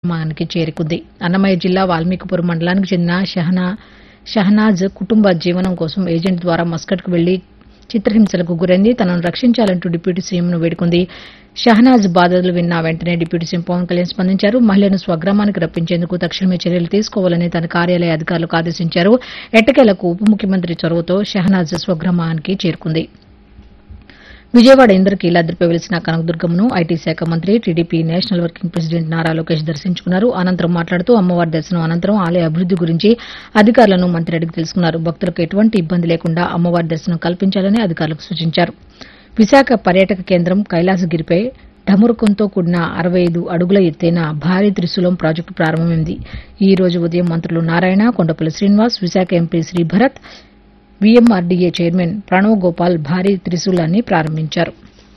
స్వగ్రామానికి చేరుకుంది అన్నమయ్య జిల్లా వాల్మీకిపురం మండలానికి చెందిన షహనా షహనాజ్ కుటుంబ జీవనం కోసం ఏజెంట్ ద్వారా మస్కట్కు వెళ్లి చిత్రహింసలకు గురైంది తనను రక్షించాలంటూ డిప్యూటీ సీఎంను వేడుకుంది షహనాజ్ బాధలు విన్న వెంటనే డిప్యూటీ సీఎం పవన్ కళ్యాణ్ స్పందించారు మహిళను స్వగ్రామానికి రప్పించేందుకు తక్షణమే చర్యలు తీసుకోవాలని తన కార్యాలయ అధికారులకు ఆదేశించారు ఎట్టకేలకు ఉప ముఖ్యమంత్రి చొరవతో షహనాజ్ స్వగ్రామానికి చేరుకుంది విజయవాడ ఇంద్రకీలాద్రిపై వెలిసిన కనకదుర్గమ్మను ఐటీ శాఖ మంత్రి TDP national working president Nara Lokesh దర్శించుకున్నారు అనంతరం మాట్లాడుతూ అమ్మవారి దర్శనం అనంతరం ఆలయ అభివృద్ది గురించి అధికారులను మంత్రి అడిగి తెలుసుకున్నారు భక్తులకు ఎటువంటి ఇబ్బంది లేకుండా అమ్మవారి దర్శనం కల్పించాలని అధికారులకు సూచించారు విశాఖ పర్యాటక కేంద్రం కైలాసగిరిపై ఢమురుకంతో కూడిన అరవై ఐదు అడుగుల ఎత్తైన భారీ త్రిశూలం ప్రాజెక్టు ప్రారంభమైంది ఈ రోజు ఉదయం మంత్రులు Narayana Kondapalli Srinivas Visakha MP Sribharat VMRDA chairman Pranav Gopal భారీ త్రిశూలాన్ని ప్రారంభించారు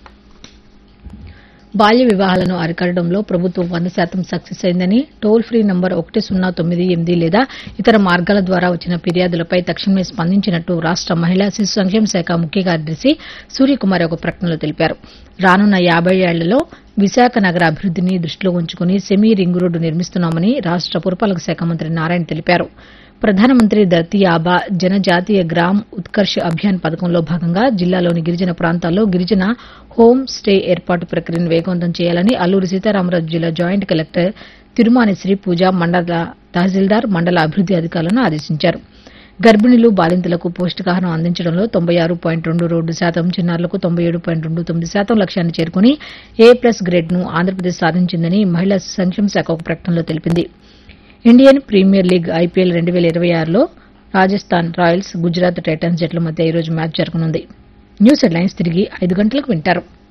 బాల్య వివాహాలను అరికట్టడంలో ప్రభుత్వం వంద శాతం సక్సెస్ అయిందని టోల్ ఫ్రీ నంబర్ ఒకటి సున్నా తొమ్మిది ఎనిమిది లేదా ఇతర మార్గాల ద్వారా వచ్చిన ఫిర్యాదులపై తక్షణమే స్పందించినట్టు రాష్ట మహిళా శిశు సంక్షేమ శాఖ ముఖ్య కార్యదర్శి సూర్యకుమార్ ఒక ప్రకటనలో తెలిపారు రానున్న యాబై ఏళ్లలో విశాఖ నగర అభివృద్దిని దృష్టిలో ఉంచుకుని సెమీ రింగ్ రోడ్డు నిర్మిస్తున్నామని రాష్ట పురపాలక శాఖ మంత్రి నారాయణ తెలిపారు ప్రధానమంత్రి ధర్తీ ఆబా జనజాతీయ గ్రామ్ ఉత్కర్ష్ అభియాన్ పథకంలో భాగంగా జిల్లాలోని గిరిజన ప్రాంతాల్లో గిరిజన హోం స్టే ఏర్పాటు ప్రక్రియను వేగవంతం చేయాలని అల్లూరి సీతారామరాజు జిల్లా జాయింట్ కలెక్టర్ తిరుమాని శ్రీ పూజ మండల తహసీల్దార్ మండల అభివృద్ది అధికారులను ఆదేశించారు గర్భిణులు బాలింతలకు పౌష్టికాహారం అందించడంలో తొంభై ఆరు పాయింట్ రెండు రెండు శాతం చిన్నారులకు తొంభై ఏడు పాయింట్ రెండు తొమ్మిది శాతం లక్ష్యాన్ని చేరుకుని ఏ ప్లస్ గ్రేడ్ను ఆంధ్రప్రదేశ్ సాధించిందని మహిళా సంక్షేమ శాఖ ఒక ప్రకటనలో తెలిపింది ఇండియన్ ప్రీమియర్ లీగ్ ఐపీఎల్ రెండు వేల ఇరవై ఆరులో రాజస్థాన్ రాయల్స్ గుజరాత్ టైటన్స్ జట్ల మధ్య ఈరోజు మ్యాచ్ జరగనుంది న్యూస్ హెడ్లైన్స్ తిరిగి ఐదు గంటలకు వింటారు